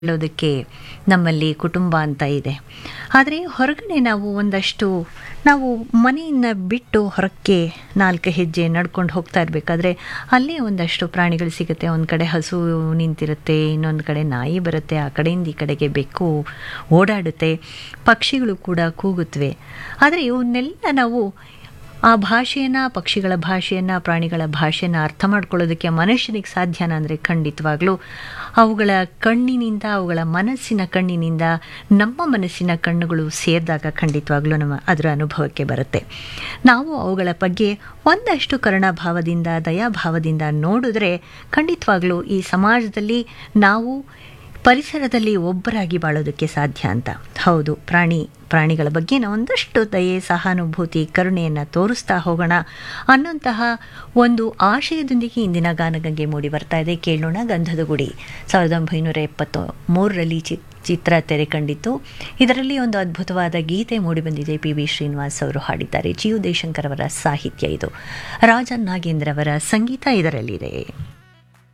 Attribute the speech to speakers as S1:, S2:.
S1: ಹೇಳೋದಕ್ಕೆ ನಮ್ಮಲ್ಲಿ ಕುಟುಂಬ ಅಂತ ಇದೆ ಆದರೆ ಹೊರಗಡೆ ನಾವು ಒಂದಷ್ಟು ನಾವು ಮನೆಯನ್ನು ಬಿಟ್ಟು ಹೊರಕ್ಕೆ ನಾಲ್ಕು ಹೆಜ್ಜೆ ನಡ್ಕೊಂಡು ಹೋಗ್ತಾ ಇರಬೇಕಾದ್ರೆ ಅಲ್ಲೇ ಒಂದಷ್ಟು ಪ್ರಾಣಿಗಳು ಸಿಗುತ್ತೆ ಒಂದು ಕಡೆ ಹಸು ನಿಂತಿರುತ್ತೆ ಇನ್ನೊಂದು ಕಡೆ ನಾಯಿ ಬರುತ್ತೆ ಆ ಕಡೆಯಿಂದ ಈ ಕಡೆಗೆ ಬೆಕ್ಕು ಓಡಾಡುತ್ತೆ ಪಕ್ಷಿಗಳು ಕೂಡ ಕೂಗುತ್ತವೆ ಆದರೆ ಇವನ್ನೆಲ್ಲ ನಾವು ಆ ಭಾಷೆಯನ್ನು ಪಕ್ಷಿಗಳ ಭಾಷೆಯನ್ನು ಪ್ರಾಣಿಗಳ ಭಾಷೆಯನ್ನು ಅರ್ಥ ಮಾಡ್ಕೊಳ್ಳೋದಕ್ಕೆ ಮನುಷ್ಯನಿಗೆ ಸಾಧ್ಯನಾ ಅಂದರೆ ಖಂಡಿತವಾಗ್ಲೂ ಅವುಗಳ ಕಣ್ಣಿನಿಂದ ಅವುಗಳ ಮನಸ್ಸಿನ ಕಣ್ಣಿನಿಂದ ನಮ್ಮ ಮನಸ್ಸಿನ ಕಣ್ಣುಗಳು ಸೇರಿದಾಗ ಖಂಡಿತವಾಗ್ಲೂ ನಮ್ಮ ಅದರ ಅನುಭವಕ್ಕೆ ಬರುತ್ತೆ ನಾವು ಅವುಗಳ ಬಗ್ಗೆ ಒಂದಷ್ಟು ಕರುಣಾಭಾವದಿಂದ ದಯಾಭಾವದಿಂದ ನೋಡಿದ್ರೆ ಖಂಡಿತವಾಗ್ಲೂ ಈ ಸಮಾಜದಲ್ಲಿ ನಾವು ಪರಿಸರದಲ್ಲಿ ಒಬ್ಬರಾಗಿ ಬಾಳೋದಕ್ಕೆ ಸಾಧ್ಯ ಅಂತ ಹೌದು ಪ್ರಾಣಿ ಪ್ರಾಣಿಗಳ ಬಗ್ಗೆ ನಾವು ಒಂದಷ್ಟು ದಯೆ ಸಹಾನುಭೂತಿ ಕರುಣೆಯನ್ನು ತೋರಿಸ್ತಾ ಹೋಗೋಣ ಅನ್ನೋಂತಹ ಒಂದು ಆಶಯದೊಂದಿಗೆ ಇಂದಿನ ಗಾನಗಂಗೆ ಮೂಡಿ ಬರ್ತಾ ಇದೆ ಕೇಳೋಣ ಗಂಧದ ಗುಡಿ ಸಾವಿರದ ಒಂಬೈನೂರ ಎಪ್ಪತ್ತು ಮೂರರಲ್ಲಿ ಚಿ ಚಿತ್ರ ತೆರೆ ಕಂಡಿತ್ತು ಇದರಲ್ಲಿ ಒಂದು ಅದ್ಭುತವಾದ ಗೀತೆ ಮೂಡಿಬಂದಿದೆ ಪಿ ವಿ ಶ್ರೀನಿವಾಸ್ ಅವರು ಹಾಡಿದ್ದಾರೆ ಜಿ ಯು ದೇಶಂಕರ್ ಅವರ ಸಾಹಿತ್ಯ ಇದು ರಾಜನ್ ನಾಗೇಂದ್ರ ಅವರ ಸಂಗೀತ ಇದರಲ್ಲಿದೆ